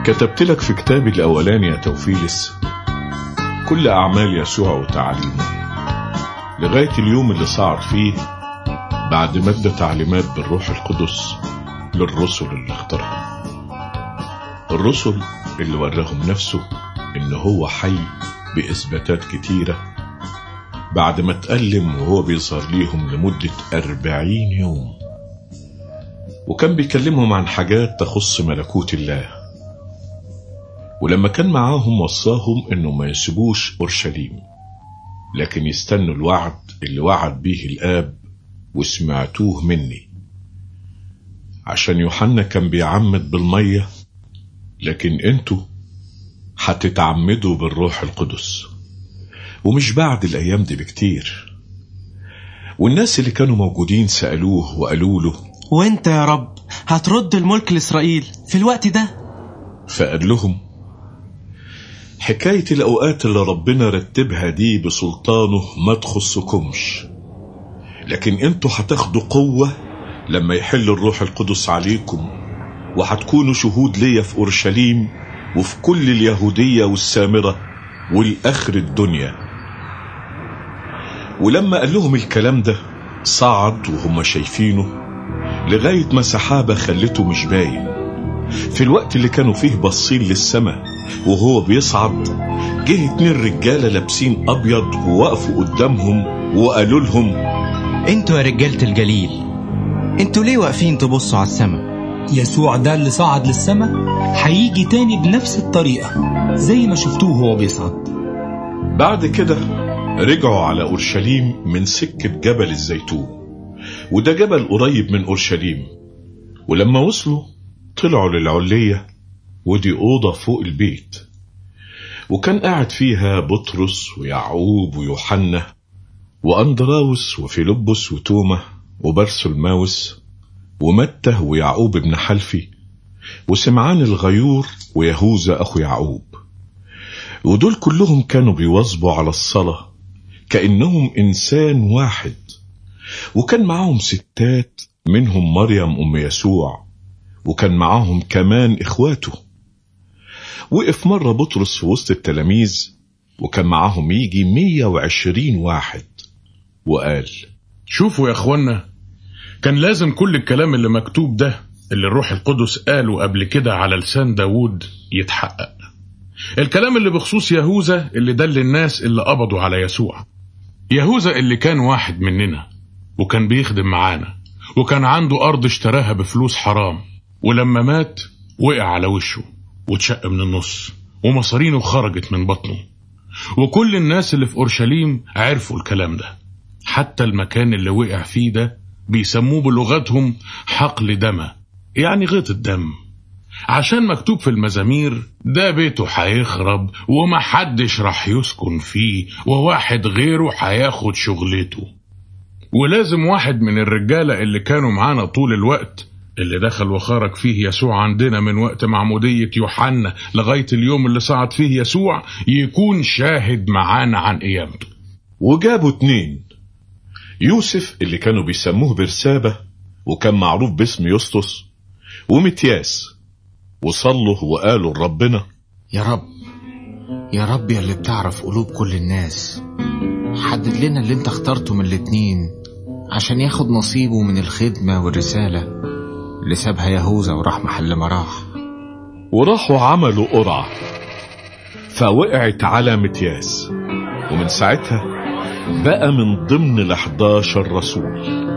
كتبت لك في كتابي الأولاني يا توفيلس كل أعمال يسوع وتعاليمه لغاية اليوم اللي صعد فيه بعد ما ادى تعليمات بالروح القدس للرسل اللي اختارهم الرسل اللي وراهم نفسه ان هو حي بإثباتات كتيرة بعد ما اتألم وهو بيظهر ليهم لمدة أربعين يوم وكان بيكلمهم عن حاجات تخص ملكوت الله ولما كان معاهم وصاهم انه ما يسيبوش اورشليم لكن يستنوا الوعد اللي وعد به الاب وسمعتوه مني عشان يوحنا كان بيعمد بالميه لكن انتوا هتتعمدوا بالروح القدس ومش بعد الايام دي بكتير والناس اللي كانوا موجودين سالوه وقالوا له وانت يا رب هترد الملك لإسرائيل في الوقت ده فقال لهم حكاية الأوقات اللي ربنا رتبها دي بسلطانه ما تخصكمش لكن انتوا هتاخدوا قوة لما يحل الروح القدس عليكم وهتكونوا شهود ليا في أورشليم وفي كل اليهودية والسامرة والآخر الدنيا ولما قال لهم الكلام ده صعد وهم شايفينه لغاية ما سحابة خلته مش باين في الوقت اللي كانوا فيه باصين للسماء وهو بيصعد جه اتنين رجالة لابسين أبيض ووقفوا قدامهم وقالوا لهم انتوا يا رجالة الجليل انتوا ليه واقفين تبصوا على السماء يسوع ده اللي صعد للسماء هيجي تاني بنفس الطريقة زي ما شفتوه وهو بيصعد بعد كده رجعوا على أورشليم من سكة جبل الزيتون وده جبل قريب من أورشليم ولما وصلوا طلعوا للعلية ودي أوضة فوق البيت وكان قاعد فيها بطرس ويعقوب ويوحنا وأندراوس وفيلبس وتوما وبرسلماوس ومتة ويعقوب ابن حلفي وسمعان الغيور ويهوذا أخو يعقوب ودول كلهم كانوا بيواظبوا على الصلاة كأنهم إنسان واحد وكان معاهم ستات منهم مريم أم يسوع وكان معاهم كمان إخواته وقف مرة بطرس في وسط التلاميذ وكان معاهم يجي مية وعشرين واحد وقال شوفوا يا اخوانا كان لازم كل الكلام اللي مكتوب ده اللي الروح القدس قاله قبل كده على لسان داوود يتحقق الكلام اللي بخصوص يهوذا اللي دل الناس اللي قبضوا على يسوع يهوذا اللي كان واحد مننا وكان بيخدم معانا وكان عنده أرض اشتراها بفلوس حرام ولما مات وقع على وشه واتشق من النص ومصارينه خرجت من بطنه وكل الناس اللي في أورشليم عرفوا الكلام ده حتى المكان اللي وقع فيه ده بيسموه بلغتهم حقل دمى يعني غيط الدم عشان مكتوب في المزامير ده بيته هيخرب ومحدش راح يسكن فيه وواحد غيره هياخد شغلته ولازم واحد من الرجالة اللي كانوا معانا طول الوقت اللي دخل وخرج فيه يسوع عندنا من وقت معمودية يوحنا لغاية اليوم اللي صعد فيه يسوع يكون شاهد معانا عن قيامته وجابوا اتنين يوسف اللي كانوا بيسموه برسابة وكان معروف باسم يسطس ومتياس وصلوا وقالوا لربنا يا رب يا رب يا اللي بتعرف قلوب كل الناس حدد لنا اللي انت اخترته من الاتنين عشان ياخد نصيبه من الخدمة والرسالة اللي سابها يهوذا وراح محل ما راح وراحوا عملوا قرعة فوقعت على متياس ومن ساعتها بقى من ضمن الأحداشر رسول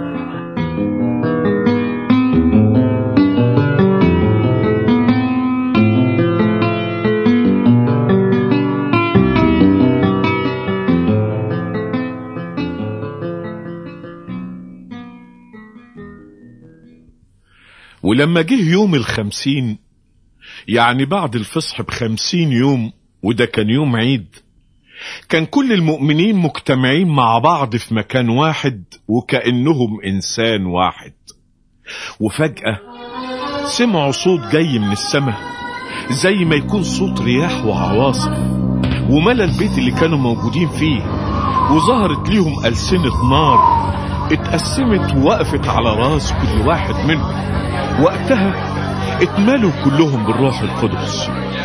ولما جه يوم الخمسين يعني بعد الفصح بخمسين يوم وده كان يوم عيد كان كل المؤمنين مجتمعين مع بعض في مكان واحد وكأنهم إنسان واحد وفجأة سمعوا صوت جاي من السماء زي ما يكون صوت رياح وعواصف وملى البيت اللي كانوا موجودين فيه وظهرت ليهم ألسنة نار اتقسمت ووقفت على راس كل واحد منهم وقتها اتملوا كلهم بالروح القدس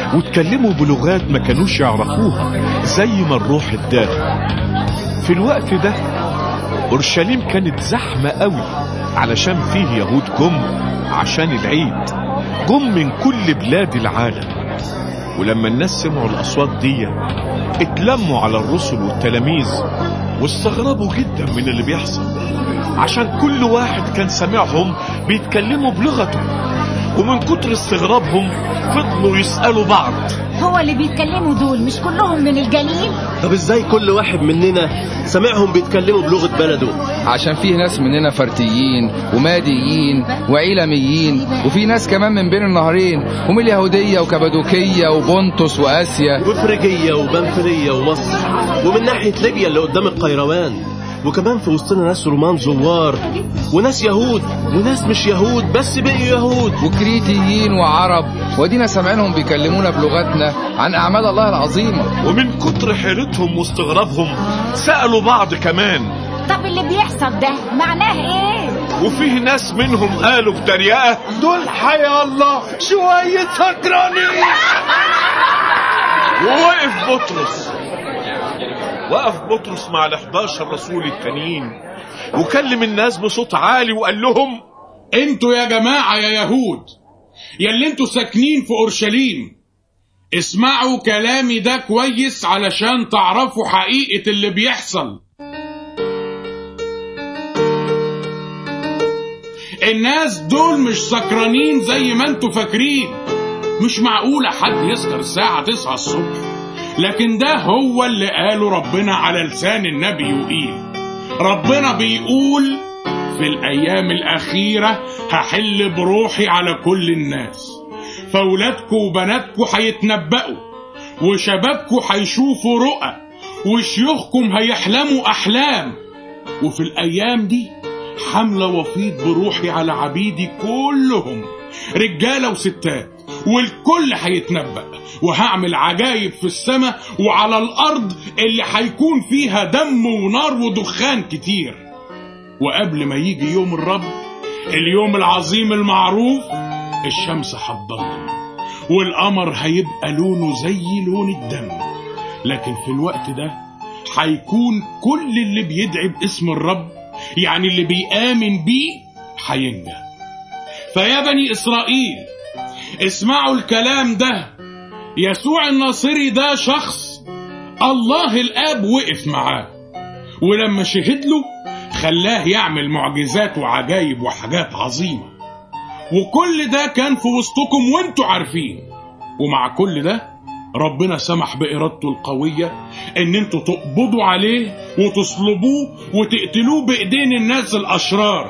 واتكلموا بلغات ما كانوش يعرفوها زي ما الروح اداهم في الوقت ده اورشليم كانت زحمة قوي علشان فيه يهود جم عشان العيد جم من كل بلاد العالم ولما الناس سمعوا الاصوات دي اتلموا على الرسل والتلاميذ واستغربوا جدا من اللي بيحصل عشان كل واحد كان سامعهم بيتكلموا بلغته ومن كتر استغرابهم فضلوا يسألوا بعض هو اللي بيتكلموا دول مش كلهم من الجليل طب ازاي كل واحد مننا سمعهم بيتكلموا بلغة بلده عشان فيه ناس مننا فرتيين وماديين وعيلميين وفي ناس كمان من بين النهرين ومن اليهودية وكبادوكية وبونتوس وآسيا وفريجية وبنفلية ومصر ومن ناحية ليبيا اللي قدام القيروان وكمان في وسطنا ناس رومان زوار وناس يهود وناس مش يهود بس بقوا يهود وكريتيين وعرب ودينا سامعينهم بيكلمونا بلغتنا عن أعمال الله العظيمة ومن كتر حيرتهم واستغرابهم سألوا بعض كمان طب اللي بيحصل ده معناه ايه وفيه ناس منهم قالوا بتريقة دول حيا الله شوية سكرانين ووقف بطرس وقف بطرس مع ال11 رسول التانيين وكلم الناس بصوت عالي وقال لهم انتوا يا جماعة يا يهود يا اللي انتوا ساكنين في اورشليم اسمعوا كلامي ده كويس علشان تعرفوا حقيقة اللي بيحصل الناس دول مش سكرانين زي ما انتوا فاكرين مش معقولة حد يسكر الساعة 9 الصبح لكن ده هو اللي قاله ربنا على لسان النبي يقيل ربنا بيقول في الأيام الأخيرة هحل بروحي على كل الناس فولادكم وبناتكم هيتنبأوا وشبابكم هيشوفوا رؤى وشيوخكم هيحلموا أحلام وفي الأيام دي حملة وفيض بروحي على عبيدي كلهم رجالة وستات والكل هيتنبأ وهعمل عجايب في السماء وعلى الأرض اللي هيكون فيها دم ونار ودخان كتير وقبل ما يجي يوم الرب اليوم العظيم المعروف الشمس هتضلم والقمر هيبقى لونه زي لون الدم لكن في الوقت ده هيكون كل اللي بيدعي باسم الرب يعني اللي بيآمن بيه هينجح فيا بني إسرائيل اسمعوا الكلام ده يسوع الناصري ده شخص الله الآب وقف معاه ولما شهد له خلاه يعمل معجزات وعجايب وحاجات عظيمة وكل ده كان في وسطكم وانتوا عارفين ومع كل ده ربنا سمح بإرادته القوية ان انتوا تقبضوا عليه وتصلبوه وتقتلوه بإيدين الناس الأشرار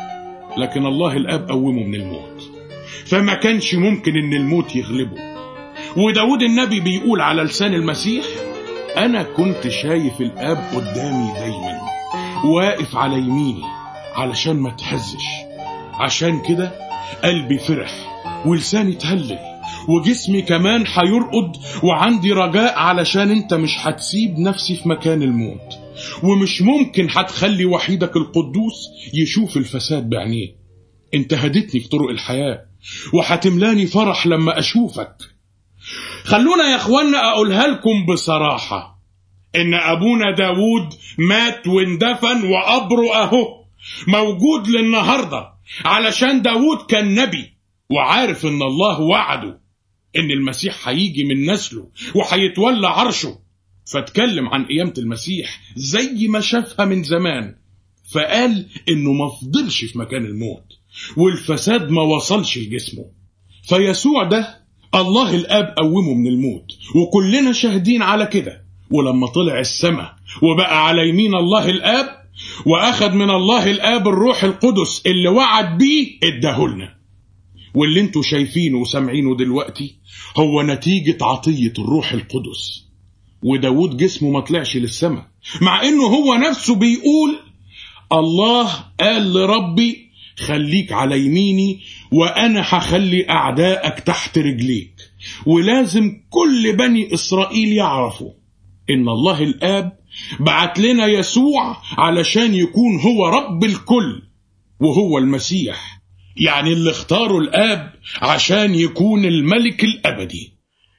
لكن الله الآب قومه من الموت فما كانش ممكن ان الموت يغلبه وداود النبي بيقول على لسان المسيح انا كنت شايف الاب قدامي دايما واقف على يميني علشان ما تهزش عشان كده قلبي فرح ولساني اتهلل وجسمي كمان هيرقد وعندي رجاء علشان انت مش هتسيب نفسي في مكان الموت ومش ممكن هتخلي وحيدك القدوس يشوف الفساد بعينيه انت هدتني في طرق الحياة وهتملاني فرح لما اشوفك خلونا يا اخوانا اقولها لكم بصراحة ان ابونا داود مات واندفن وقبره اهو موجود للنهاردة علشان داود كان نبي وعارف ان الله وعده ان المسيح هيجي من نسله وهيتولى عرشه فاتكلم عن قيامة المسيح زي ما شافها من زمان فقال انه ما فضلش في مكان الموت والفساد ما وصلش لجسمه فيسوع ده الله الاب قومه من الموت وكلنا شاهدين على كده ولما طلع السماء وبقى على يمين الله الاب واخد من الله الاب الروح القدس اللي وعد بيه اداهولنا واللي انتوا شايفينه وسامعينه دلوقتي هو نتيجة عطية الروح القدس وداود جسمه ما طلعش للسماء مع انه هو نفسه بيقول الله قال لربي خليك على يميني وانا هخلي اعدائك تحت رجليك ولازم كل بني اسرائيل يعرفوا ان الله الاب بعت لنا يسوع علشان يكون هو رب الكل وهو المسيح يعني اللي اختاره الاب عشان يكون الملك الابدي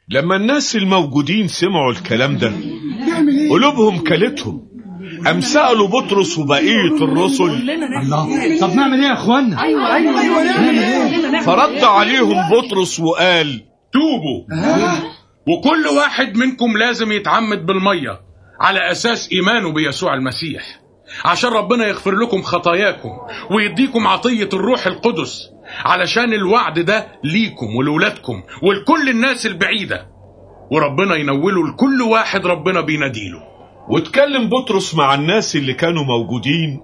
لما الناس الموجودين سمعوا الكلام ده قلوبهم كلتهم أم سألوا بطرس وبقية الرسل الله طب نعمل ايه يا اخوانا ايوه ايوه ايوه نعمل ايه فرد عليهم بطرس وقال توبوا وكل واحد منكم لازم يتعمد بالمية على أساس إيمانه بيسوع المسيح عشان ربنا يغفر لكم خطاياكم ويديكم عطية الروح القدس علشان الوعد ده ليكم ولولادكم ولكل الناس البعيدة وربنا ينوله لكل واحد ربنا بيناديله واتكلم بطرس مع الناس اللي كانوا موجودين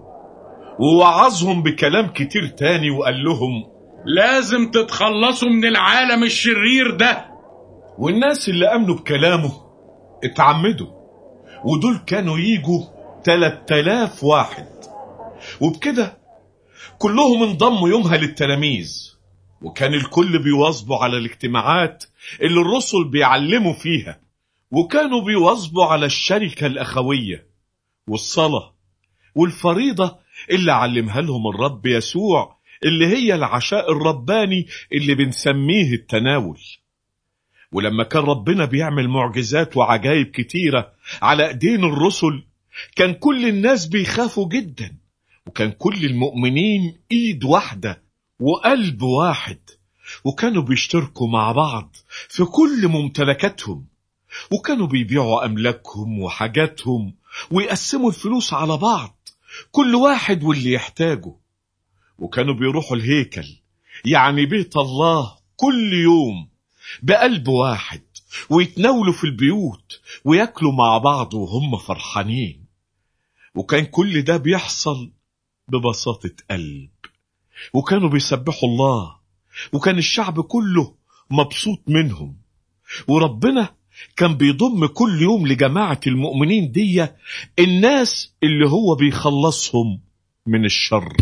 ووعظهم بكلام كتير تاني وقال لهم لازم تتخلصوا من العالم الشرير ده والناس اللي امنوا بكلامه اتعمدوا ودول كانوا يجوا 3000 واحد وبكده كلهم انضموا يومها للتلاميذ وكان الكل بيواظبوا على الاجتماعات اللي الرسل بيعلموا فيها وكانوا بيواظبوا على الشركة الأخوية والصلاة والفريضة اللي علمها لهم الرب يسوع اللي هي العشاء الرباني اللي بنسميه التناول ولما كان ربنا بيعمل معجزات وعجائب كتيرة على ايدين الرسل كان كل الناس بيخافوا جدا وكان كل المؤمنين ايد واحدة وقلب واحد وكانوا بيشتركوا مع بعض في كل ممتلكاتهم وكانوا بيبيعوا أملاكهم وحاجاتهم ويقسموا الفلوس على بعض كل واحد واللي يحتاجه وكانوا بيروحوا الهيكل يعني بيت الله كل يوم بقلب واحد ويتناولوا في البيوت وياكلوا مع بعض وهم فرحانين وكان كل ده بيحصل ببساطة قلب وكانوا بيسبحوا الله وكان الشعب كله مبسوط منهم وربنا كان بيضم كل يوم لجماعة المؤمنين دي الناس اللي هو بيخلصهم من الشر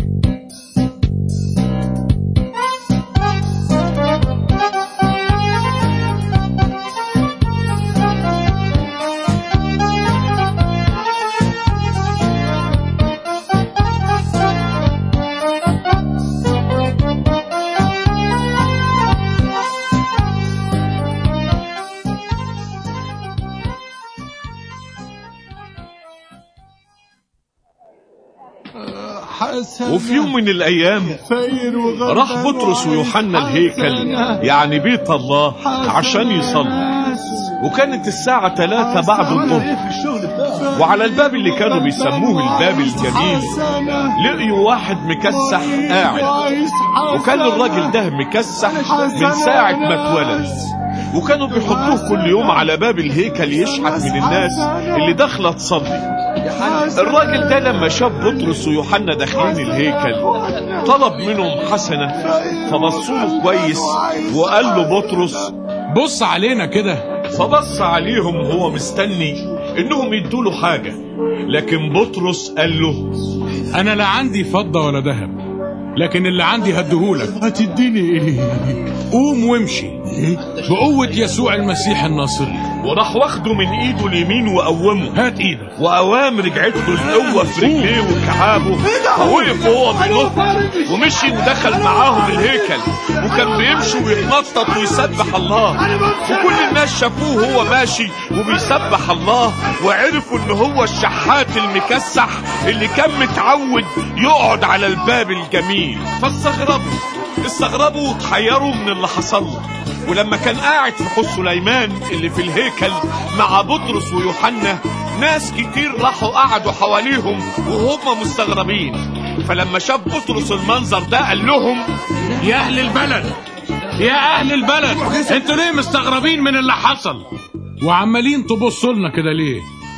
وفي يوم من الأيام راح بطرس ويوحنا الهيكل يعني بيت الله عشان يصلوا وكانت الساعة ثلاثة بعد الظهر وعلى الباب اللي كانوا بيسموه الباب الجميل لقيوا واحد مكسح قاعد وكان الراجل ده مكسح من ساعة ما اتولد وكانوا بيحطوه كل يوم على باب الهيكل يشحت من الناس اللي داخله تصلي الراجل ده لما شاف بطرس ويوحنا داخلين الهيكل طلب منهم حسنة فبصوا له كويس وقال له بطرس بص علينا كده فبص عليهم وهو مستني انهم يدوا له حاجة لكن بطرس قال له أنا لا عندي فضة ولا ذهب لكن اللي عندي هديهولك هتديني ايه قوم وامشي بقوة يسوع المسيح الناصري وراح واخده من ايده اليمين وقومه هات ايدك وقوام رجعت له القوة في رجليه وكعابه ووقف وهو بينط ومشي ودخل معاهم الهيكل وكان بيمشي ويتنطط ويسبح الله وكل الناس شافوه وهو ماشي وبيسبح الله وعرفوا ان هو الشحات المكسح اللي كان متعود يقعد على الباب الجميل فاستغربوا استغربوا وتحيروا من اللي حصل له ولما كان قاعد في حوض سليمان اللي في الهيكل مع بطرس ويوحنا ناس كتير راحوا قعدوا حواليهم وهم مستغربين فلما شاف بطرس المنظر ده قال لهم يا أهل البلد يا أهل البلد انتوا ليه مستغربين من اللي حصل وعمالين تبصوا لنا كده ليه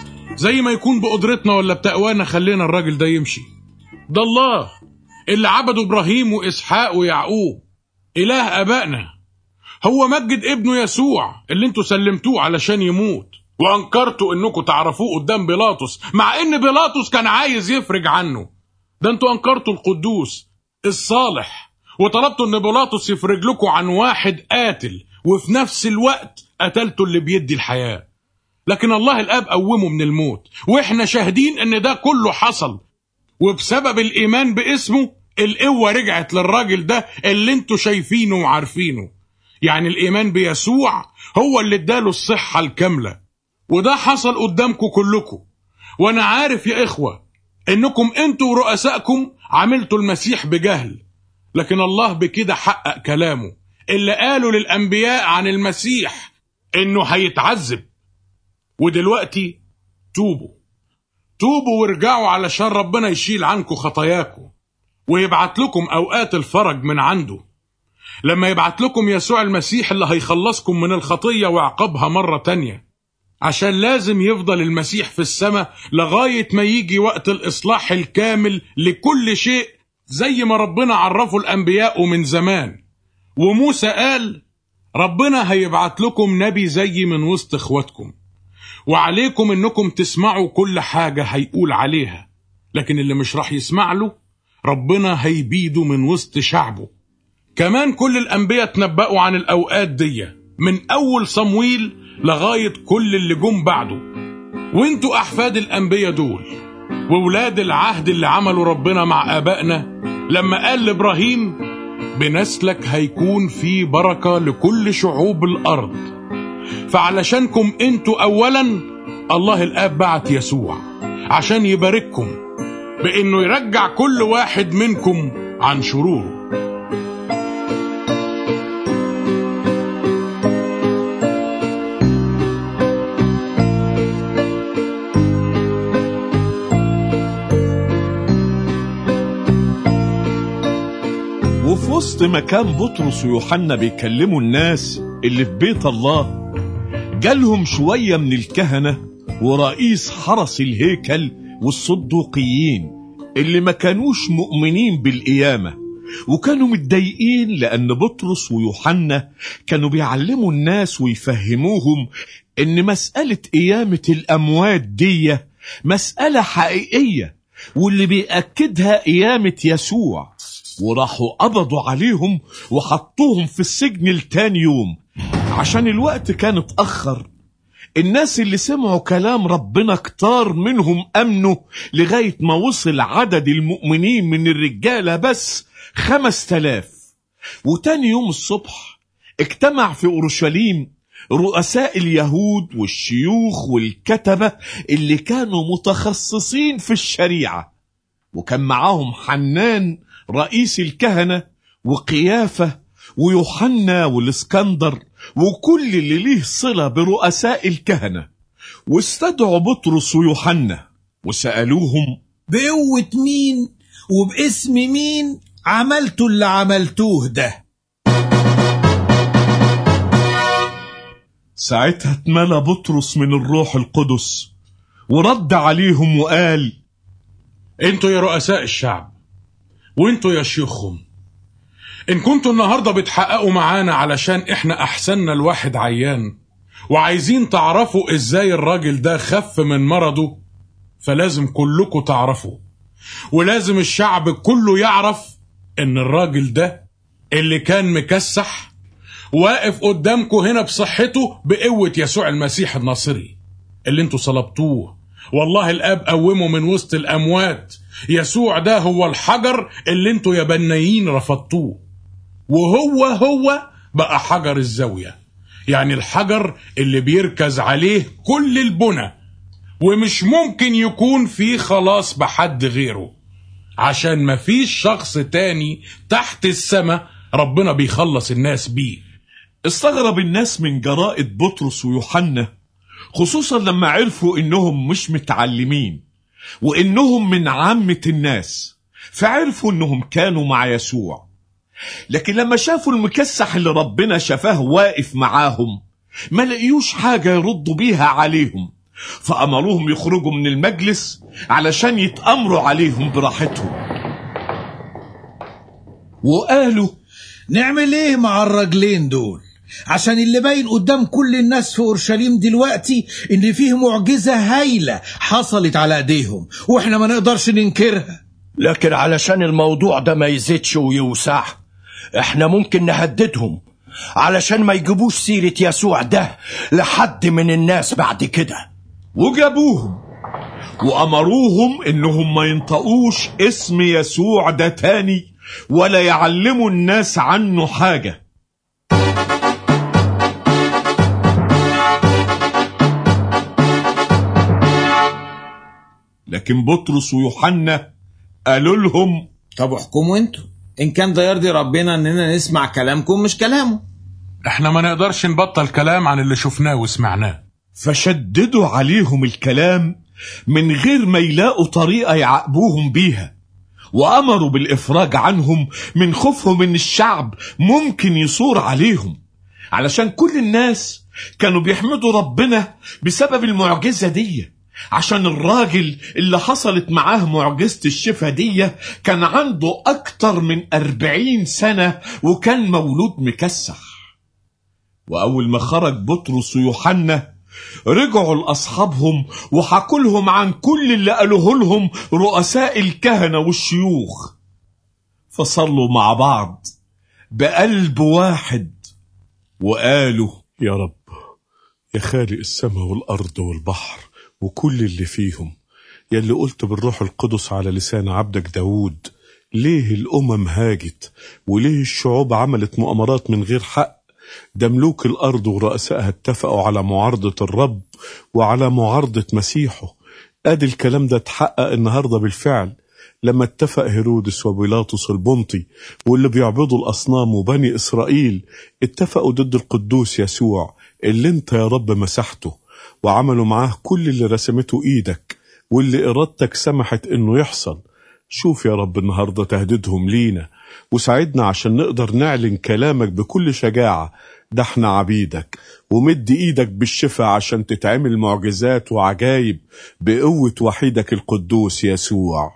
زي ما يكون بقدرتنا ولا بتقوانا خلينا الراجل ده يمشي ده الله اللي عبدوا إبراهيم وإسحاق ويعقوب إله أبائنا هو مجد ابنه يسوع اللي انتوا سلمتوه علشان يموت وانكرتوا انكم تعرفوه قدام بيلاطس مع ان بيلاطس كان عايز يفرج عنه ده انتوا انكرتوا القدوس الصالح وطلبتوا ان بيلاطس يفرج لكم عن واحد قاتل وفي نفس الوقت قتلتوا اللي بيدي الحياة لكن الله الاب قومه من الموت واحنا شاهدين ان ده كله حصل وبسبب الايمان باسمه القوة رجعت للراجل ده اللي انتوا شايفينه وعارفينه يعني الإيمان بيسوع هو اللي اداله الصحة الكاملة وده حصل قدامكم كلكم وأنا عارف يا إخوة إنكم أنتوا ورؤسائكم عملتوا المسيح بجهل لكن الله بكده حقق كلامه اللي قاله للأنبياء عن المسيح إنه هيتعذب ودلوقتي توبوا توبوا وارجعوا علشان ربنا يشيل عنكم خطاياكم ويبعت لكم أوقات الفرج من عنده لما يبعت لكم يسوع المسيح اللي هيخلصكم من الخطية وعقابها مرة تانية عشان لازم يفضل المسيح في السماء لغاية ما يجي وقت الإصلاح الكامل لكل شيء زي ما ربنا عرفه الأنبياء من زمان وموسى قال ربنا هيبعت لكم نبي زي من وسط اخواتكم وعليكم انكم تسمعوا كل حاجة هيقول عليها لكن اللي مش راح يسمع له ربنا هيبيده من وسط شعبه كمان كل الأنبياء تنبأوا عن الأوقات دي من أول صمويل لغاية كل اللي جم بعده وانتوا أحفاد الأنبياء دول وولاد العهد اللي عملوا ربنا مع آبائنا لما قال لإبراهيم بنسلك هيكون في بركة لكل شعوب الأرض فعلشانكم انتوا أولا الله الآب بعت يسوع عشان يبارككم بإنه يرجع كل واحد منكم عن شروره وفي وسط ما كان بطرس ويوحنا بيكلموا الناس اللي في بيت الله جالهم شوية من الكهنة ورئيس حرس الهيكل والصدوقيين اللي ما كانوش مؤمنين بالقيامة وكانوا متضايقين لأن بطرس ويوحنا كانوا بيعلموا الناس ويفهموهم إن مسألة قيامة الأموات دي مسألة حقيقية واللي بيأكدها قيامة يسوع وراحوا قبضوا عليهم وحطوهم في السجن لتاني يوم عشان الوقت كان اتأخر الناس اللي سمعوا كلام ربنا كتار منهم أمنوا لغاية ما وصل عدد المؤمنين من الرجالة بس خمس تلاف وتاني يوم الصبح اجتمع في أورشليم رؤساء اليهود والشيوخ والكتبة اللي كانوا متخصصين في الشريعة وكان معاهم حنان رئيس الكهنة وقيافة ويوحنا والاسكندر وكل اللي ليه صلة برؤساء الكهنة واستدعوا بطرس ويوحنا وسألوهم بقوة مين وباسم مين عملتوا اللي عملتوه ده ساعتها اتملى بطرس من الروح القدس ورد عليهم وقال انتوا يا رؤساء الشعب وانتوا يا شيوخهم ان كنتوا النهارده بتحققوا معانا علشان احنا احسننا الواحد عيان وعايزين تعرفوا ازاي الراجل ده خف من مرضه فلازم كلكم تعرفوا ولازم الشعب كله يعرف ان الراجل ده اللي كان مكسح واقف قدامكم هنا بصحته بقوة يسوع المسيح الناصري اللي انتوا صلبتوه والله الاب قومه من وسط الاموات يسوع ده هو الحجر اللي انتوا يا بنايين رفضتوه وهو هو بقى حجر الزاوية يعني الحجر اللي بيركز عليه كل البنى ومش ممكن يكون فيه خلاص بحد غيره عشان مفيش شخص تاني تحت السماء ربنا بيخلص الناس بيه استغرب الناس من جرائة بطرس ويوحنا خصوصا لما عرفوا انهم مش متعلمين وانهم من عامة الناس فعرفوا انهم كانوا مع يسوع لكن لما شافوا المكسح اللي ربنا شفاه واقف معاهم ما لقيوش حاجة يردوا بيها عليهم فأمروهم يخرجوا من المجلس علشان يتأمروا عليهم براحتهم وقالوا نعمل ايه مع الراجلين دول عشان اللي باين قدام كل الناس في اورشليم دلوقتي ان فيه معجزه هايله حصلت على ايديهم واحنا ما نقدرش ننكرها لكن علشان الموضوع ده ما يزيدش ويوسع احنا ممكن نهددهم علشان ما يجيبوش سيرة يسوع ده لحد من الناس بعد كده وجابوهم وأمروهم إنهم ما ينطقوش اسم يسوع ده تاني ولا يعلموا الناس عنه حاجة لكن بطرس ويوحنا قالوا لهم طب احكموا انتوا ان كان ده يرضي ربنا اننا نسمع كلامكم مش كلامه احنا ما نقدرش نبطل كلام عن اللي شفناه وسمعناه فشددوا عليهم الكلام من غير ما يلاقوا طريقة يعاقبوهم بيها وأمروا بالإفراج عنهم من خوفهم إن الشعب ممكن يصور عليهم علشان كل الناس كانوا بيحمدوا ربنا بسبب المعجزة دي عشان الراجل اللي حصلت معاه معجزة الشفا دي كان عنده أكتر من أربعين سنة وكان مولود مكسح وأول ما خرج بطرس ويوحنا رجعوا لأصحابهم وحكوا لهم عن كل اللي قالوه لهم رؤساء الكهنة والشيوخ فصلوا مع بعض بقلب واحد وقالوا يا رب يا خالق السماء والأرض والبحر وكل اللي فيهم يلي قلت بالروح القدس على لسان عبدك داود ليه الأمم هاجت وليه الشعوب عملت مؤامرات من غير حق ده ملوك الأرض ورؤسائها اتفقوا على معارضة الرب وعلى معارضة مسيحه ادي الكلام ده اتحقق النهاردة بالفعل لما اتفق هيرودس وبيلاطس البنطي واللي بيعبدوا الأصنام وبني إسرائيل اتفقوا ضد القدوس يسوع اللي انت يا رب مسحته وعملوا معاه كل اللي رسمته ايدك واللي ارادتك سمحت انه يحصل شوف يا رب النهارده تهديدهم لينا وساعدنا عشان نقدر نعلن كلامك بكل شجاعة ده احنا عبيدك ومد ايدك بالشفاء عشان تتعمل معجزات وعجايب بقوة وحيدك القدوس يسوع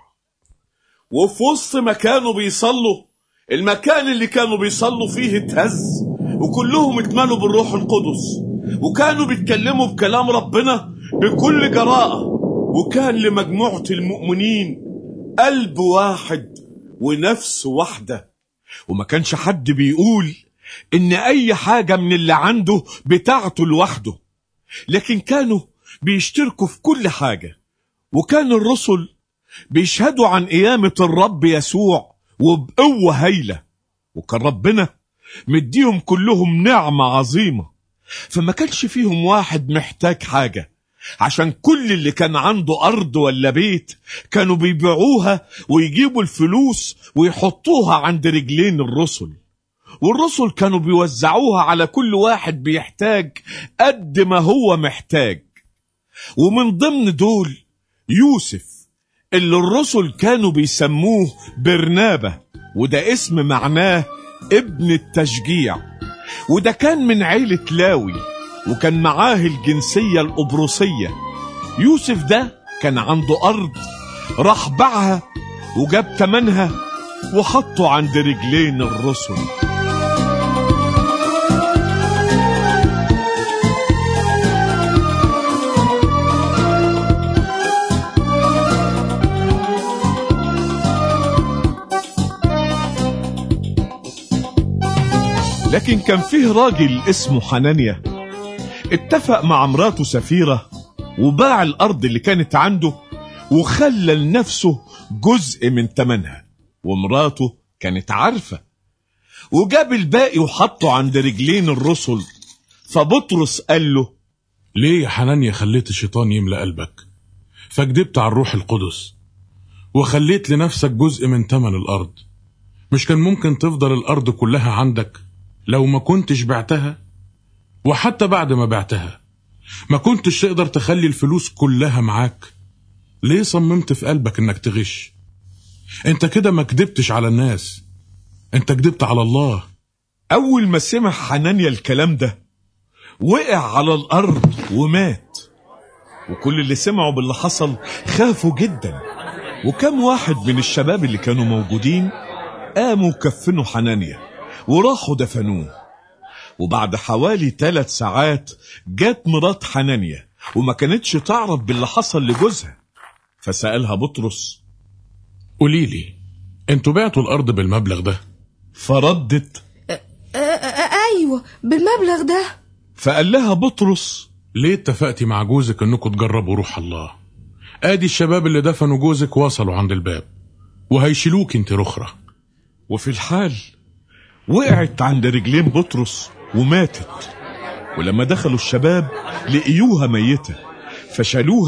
وفي وسط ما كانوا بيصلوا المكان اللي كانوا بيصلوا فيه اتهز وكلهم اتملوا بالروح القدس وكانوا بيتكلموا بكلام ربنا بكل جراءة وكان لمجموعة المؤمنين قلب واحد ونفس واحدة وما كانش حد بيقول إن أي حاجة من اللي عنده بتاعته لوحده لكن كانوا بيشتركوا في كل حاجة وكان الرسل بيشهدوا عن قيامة الرب يسوع وبقوة هايلة وكان ربنا مديهم كلهم نعمة عظيمة فما كانش فيهم واحد محتاج حاجة عشان كل اللي كان عنده أرض ولا بيت كانوا بيبيعوها ويجيبوا الفلوس ويحطوها عند رجلين الرسل والرسل كانوا بيوزعوها على كل واحد بيحتاج قد ما هو محتاج ومن ضمن دول يوسف اللي الرسل كانوا بيسموه برنابة وده اسم معناه ابن التشجيع وده كان من عيلة لاوي وكان معاه الجنسية القبرصية يوسف ده كان عنده أرض راح باعها وجاب تمنها وحطه عند رجلين الرسل لكن كان فيه راجل اسمه حنانيا اتفق مع مراته سفيرة وباع الأرض اللي كانت عنده وخلى لنفسه جزء من تمنها ومراته كانت عارفة وجاب الباقي وحطه عند رجلين الرسل فبطرس قال له ليه يا حنانيا خليت الشيطان يملأ قلبك فكدبت على الروح القدس وخليت لنفسك جزء من تمن الأرض مش كان ممكن تفضل الأرض كلها عندك لو ما كنتش بعتها وحتى بعد ما بعتها ما كنتش تقدر تخلي الفلوس كلها معاك ليه صممت في قلبك انك تغش انت كده ما كدبتش على الناس انت كدبت على الله أول ما سمع حنانيا الكلام ده وقع على الأرض ومات وكل اللي سمعوا باللي حصل خافوا جدا وكم واحد من الشباب اللي كانوا موجودين قاموا كفنوا حنانيا وراحوا دفنوه وبعد حوالي ثلاث ساعات جت مرات حنانيا وما كانتش تعرف باللي حصل لجوزها فسألها بطرس قولي لي انتوا بعتوا الأرض بالمبلغ ده فردت ايوه بالمبلغ ده فقال لها بطرس ليه اتفقتي مع جوزك انكم تجربوا روح الله ادي الشباب اللي دفنوا جوزك وصلوا عند الباب وهيشيلوك انت رخرة وفي الحال وقعت عند رجلين بطرس وماتت ولما دخلوا الشباب لقيوها ميتة فشالوها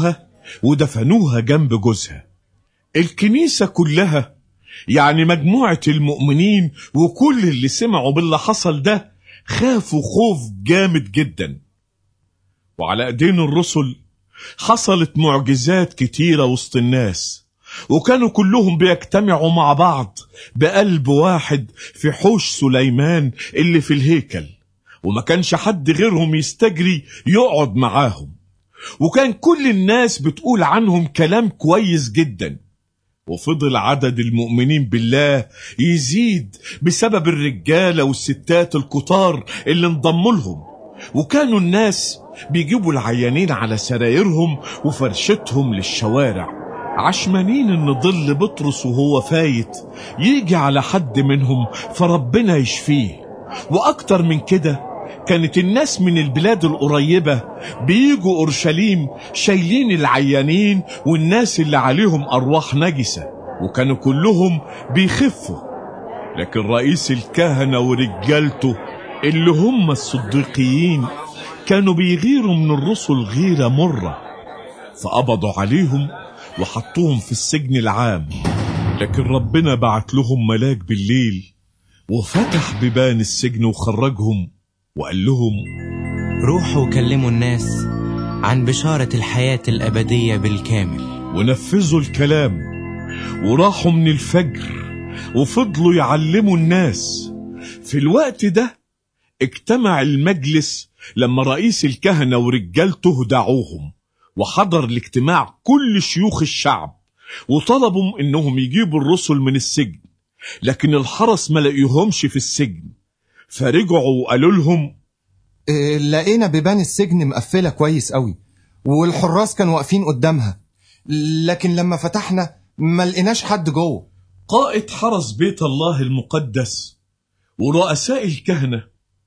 ودفنوها جنب جوزها الكنيسة كلها يعني مجموعة المؤمنين وكل اللي سمعوا باللي حصل ده خافوا خوف جامد جدا وعلى ايدين الرسل حصلت معجزات كتيرة وسط الناس وكانوا كلهم بيجتمعوا مع بعض بقلب واحد في حوش سليمان اللي في الهيكل وما كانش حد غيرهم يستجري يقعد معاهم وكان كل الناس بتقول عنهم كلام كويس جدا وفضل عدد المؤمنين بالله يزيد بسبب الرجالة والستات الكتار اللي انضموا لهم وكانوا الناس بيجيبوا العيانين على سرايرهم وفرشتهم للشوارع عشمانين ان ظل بطرس وهو فايت يجي على حد منهم فربنا يشفيه واكتر من كده كانت الناس من البلاد القريبة بيجوا أورشليم شايلين العيانين والناس اللي عليهم أرواح نجسة وكانوا كلهم بيخفوا لكن رئيس الكهنة ورجالته اللي هم الصديقيين كانوا بيغيروا من الرسل غيرة مرة فقبضوا عليهم وحطوهم في السجن العام لكن ربنا بعت لهم ملاك بالليل وفتح بيبان السجن وخرجهم وقال لهم روحوا كلموا الناس عن بشارة الحياة الأبدية بالكامل ونفذوا الكلام وراحوا من الفجر وفضلوا يعلموا الناس في الوقت ده اجتمع المجلس لما رئيس الكهنة ورجالته دعوهم وحضر الاجتماع كل شيوخ الشعب وطلبوا انهم يجيبوا الرسل من السجن لكن الحرس ما لقيهمش في السجن فرجعوا وقالوا لهم إيه، لقينا بيبان السجن مقفلة كويس قوي والحراس كانوا واقفين قدامها لكن لما فتحنا ما لقيناش حد جوه قائد حرس بيت الله المقدس ورؤساء الكهنة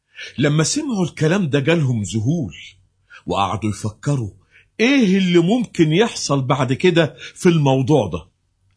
لما سمعوا الكلام ده جالهم ذهول وقعدوا يفكروا ايه اللي ممكن يحصل بعد كده في الموضوع ده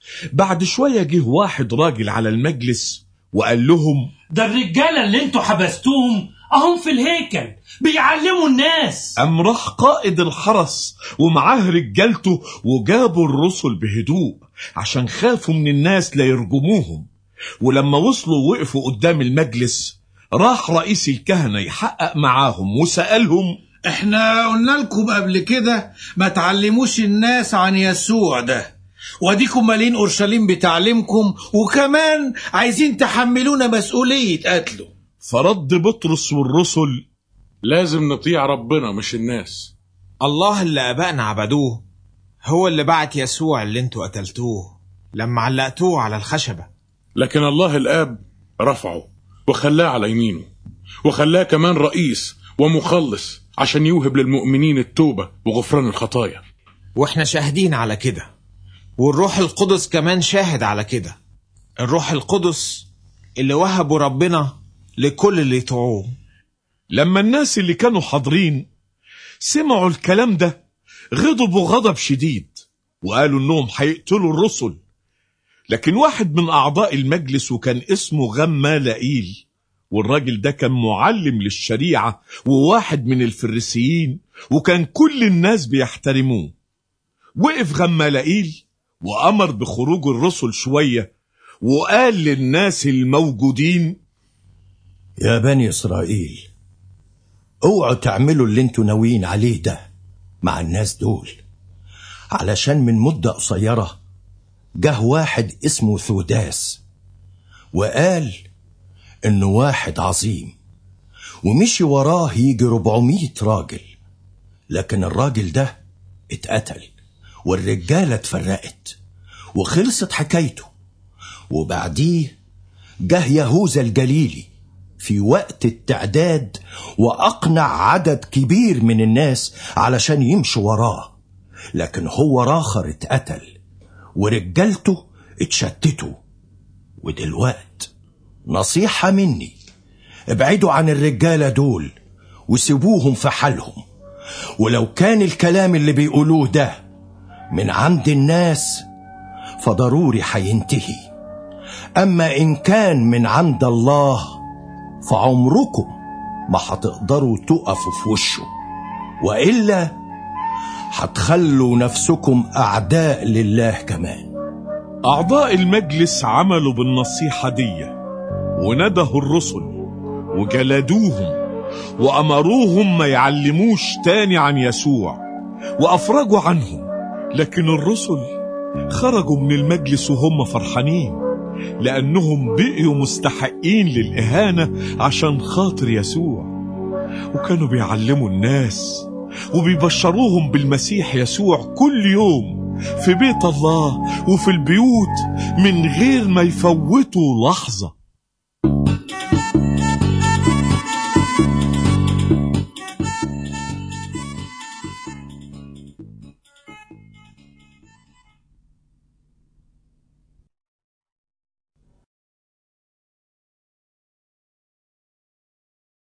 بعد شوية جه واحد راجل على المجلس وقال لهم ده الرجالة اللي انتوا حبستوهم اهم في الهيكل بيعلموا الناس قام راح قائد الحرس ومعاه رجالته وجابوا الرسل بهدوء عشان خافوا من الناس لا يرجموهم ولما وصلوا وقفوا قدام المجلس راح رئيس الكهنة يحقق معاهم وسألهم احنا قلنا لكم قبل كده ما تعلموش الناس عن يسوع ده واديكم مالين اورشليم بتعليمكم وكمان عايزين تحملونا مسؤوليه قتله فرد بطرس والرسل لازم نطيع ربنا مش الناس الله اللي ابائنا عبدوه هو اللي بعت يسوع اللي انتوا قتلتوه لما علقتوه على الخشبه لكن الله الاب رفعه وخلاه على يمينه وخلاه كمان رئيس ومخلص عشان يوهب للمؤمنين التوبه وغفران الخطايا واحنا شاهدين على كده والروح القدس كمان شاهد على كده الروح القدس اللي وهبه ربنا لكل اللي يطوعوه لما الناس اللي كانوا حاضرين سمعوا الكلام ده غضبوا غضب شديد وقالوا انهم هيقتلوا الرسل لكن واحد من اعضاء المجلس وكان اسمه غمالائيل والراجل ده كان معلم للشريعة وواحد من الفريسيين وكان كل الناس بيحترموه وقف غمالائيل وأمر بخروج الرسل شوية وقال للناس الموجودين يا بني إسرائيل اوعوا تعملوا اللي انتوا ناويين عليه ده مع الناس دول علشان من مدة قصيرة جه واحد اسمه ثوداس وقال انه واحد عظيم ومشي وراه يجي 400 راجل لكن الراجل ده اتقتل والرجالة اتفرقت وخلصت حكايته وبعديه جه يهوذا الجليلي في وقت التعداد وأقنع عدد كبير من الناس علشان يمشوا وراه لكن هو راخر اتقتل ورجالته اتشتتوا ودلوقت نصيحة مني ابعدوا عن الرجالة دول وسيبوهم في حالهم ولو كان الكلام اللي بيقولوه ده من عند الناس فضروري هينتهي أما إن كان من عند الله فعمركم ما هتقدروا تقفوا في وشه وإلا هتخلوا نفسكم أعداء لله كمان أعضاء المجلس عملوا بالنصيحة دي وندهوا الرسل وجلدوهم وأمروهم ما يعلموش تاني عن يسوع وأفرجوا عنهم لكن الرسل خرجوا من المجلس وهم فرحانين لأنهم بقيوا مستحقين للإهانة عشان خاطر يسوع وكانوا بيعلموا الناس وبيبشروهم بالمسيح يسوع كل يوم في بيت الله وفي البيوت من غير ما يفوتوا لحظة